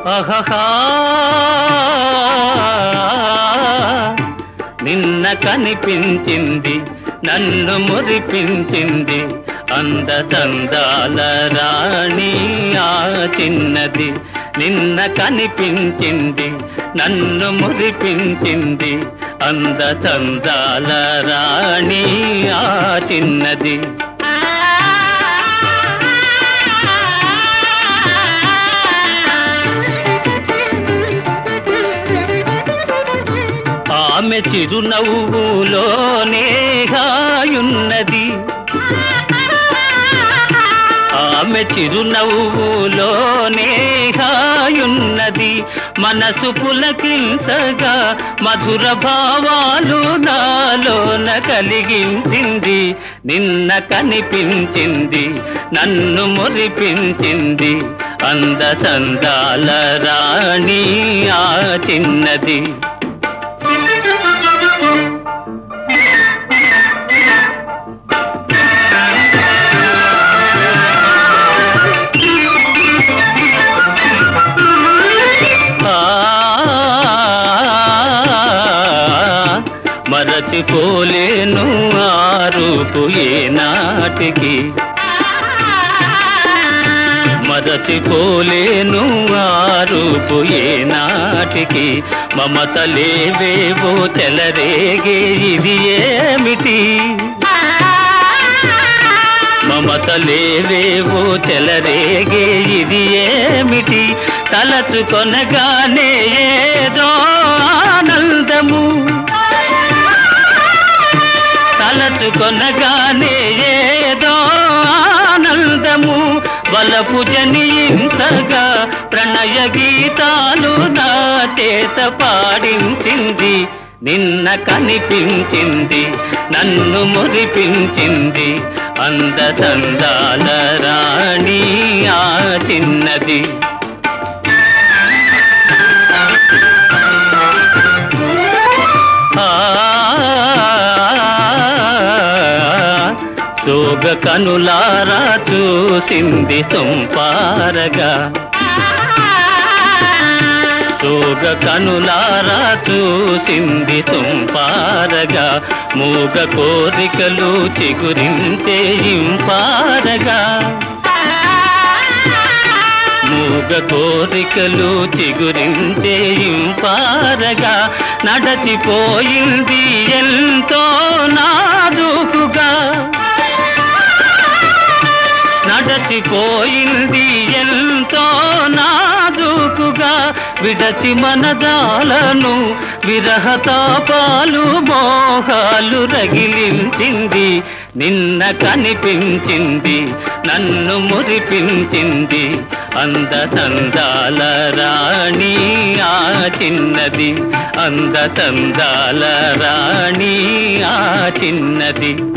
అహహా నిన్న కనిపించింది నన్ను మురిపించింది అందచందాల రాణి ఆ చిన్నది నిన్న కనిపించింది నన్ను మురిపించింది అందచందాల రాణి ఆ చిన్నది ఆమె చిరునవ్వులోనే హాయున్నది ఆమె చిరునవ్వులోనే హాయున్నది మనసు పులకించగా మధుర భావాలు నాలోన కలిగించింది నిన్న కనిపించింది నన్ను మురిపించింది అందచందాల రాణి ఆ చిన్నది ఆ మరచిపోలేను ఆ రూపు ఏనాటికి మరచిపోలేను ఆ రూపు ఏనాటికి మమతలేవేవో చెలరేగే ఇది ఏమిటి మమతలేవేవో చెలరేగే ఇది ఏమిటి తలచుకొనగానే ఏదో ఆనందము తలచుకొనగానే ఏదో ఆనందము వలపు జనించగా ప్రణయ గీతాలు నా చేత పాడించింది నిన్న కనిపించింది నన్ను మురిపించింది అందచందాల రాణి ఆ చిన్నది ఆ సోగ కనులారా చూసింది సొంపారగా సోగ కనులారా చూసింది సొంపారగా మూగ కోరికలు చిగురించే ఇంపారగా మూగ కోరికలు చిగురించే ఇంపారగా నడచిపోయింది ఎంతో నాజుకుగా నడచిపోయింది ఎంతో నాజుకుగా విడచి మనదాలను విరహతాపాలు మోహాలు రగిలించింది నిన్న కనిపించింది నన్ను మురిపించింది అందచందాల రాణి ఆ చిన్నది అందచందాల రాణి ఆ చిన్నది